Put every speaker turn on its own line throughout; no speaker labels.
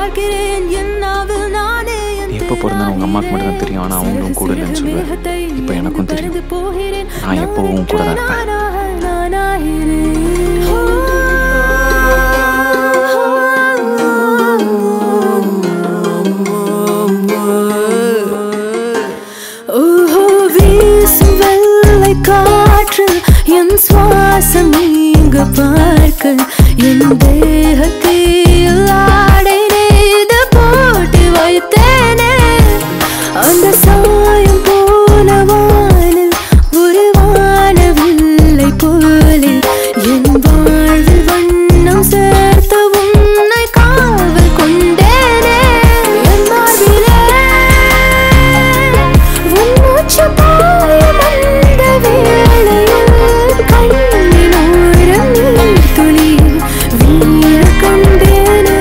பார்க்கிறேன் என் நாவில் நானே என்
நீ எப்போ பிறந்தேன்னு உங்க அம்மாக்கு மட்டும் தான் தெரியும், ஆனா அவங்களும் கூட இல்லைன்னு சொல்லுவேன். இப்போ எனக்கும் தெரியும். நான் எப்பவும் உன் கூட தான் இருப்பேன்.
ஓஹோ வீசும் வெள்ளை காற்றில் என் சுவாசம் நீங்க பார்க்க என் தேகத்தில் ஆடை நெய்து போட்டு வைத்தேனே அந்த சாயம் போன வானில் ஒரு வானவில்லை போலே என் வாழ்வில் வண்ணம் சேர்த்து உன்னை காவல் கொண்டேனே என் மார்பிலே உன் மூச்சு பாயும் அந்த வேளையில் கண்ணின் ஓரம் நீர் துளியில் வீழ கண்டேனே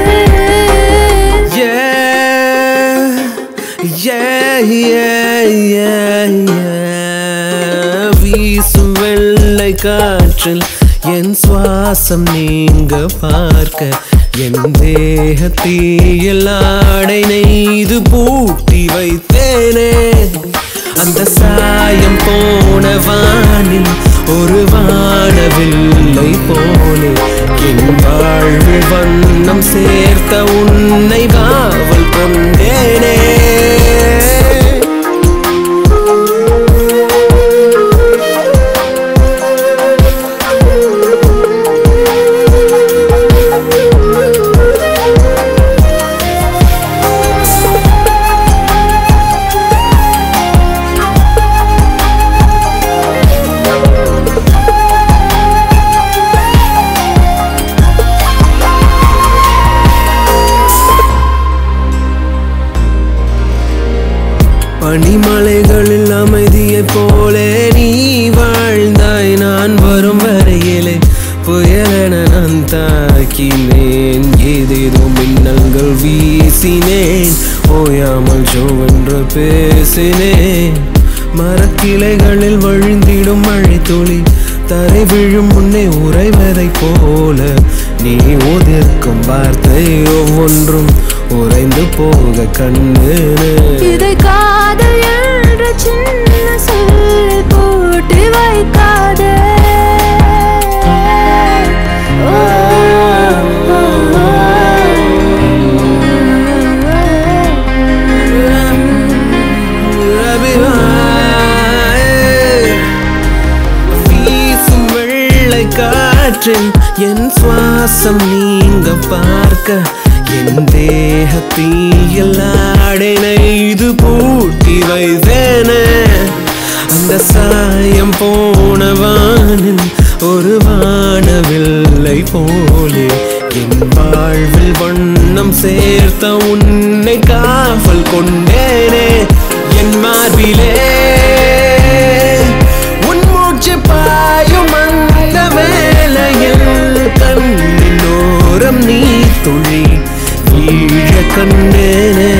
Yeah, yeah, yeah, yeah, yeah. வீசும் வெள்ளை காற்றில் என் சுவாசம் நீங்க பார்க்க என் தேகத்தீயில் ஆடை நெய்து பூட்டி வைத்தேனே அந்த சாயம் போன வானில் ஒரு வானவில்லை போலே என் வாழ்வில் வண்ணம் சேர்த்த உன்னை காவல் கொண்டேனே பனிமலைகளில் அமைதியைப் போலே நீ வாழ்ந்தாய் நான் வரும் வரையிலே புயலென நான் தாக்கினேன் ஏதேதோ மின்னல்கள் வீசினேன் ஓயாமல் ஜோவென்று பேசினேன் மரக்கிளைகளில் வழிந்திடும் மழை துளி தரை விழும் முன்னே உறைவதைப் போல நீ உதிர்க்கும் வார்த்தை ஒவ்வொன்றும் உறைந்து போக கண்ணு
இதை காதல் என்ற சின்ன சொல்லில் போட்டு வைக்காதே ஓ, ஓ,
வீசும் வெள்ளை காற்றில் என் சுவாசம் நீங்க பார்க்க என் தேகத்தீயில் ஆடை நெய்து பூட்டி வைத்தேனே அந்த சாயம் போன வானில் ஒரு வானவில்லை போலே என் வாழ்வில் வண்ணம் சேர்த்த உன்னை காவல் கொண்டேனே என் மார்பிலே உன் மூச்சு பாயும் அந்த வேளையில் கண்ணின் ஓரம் நீ துளி வீழ கண்டேனே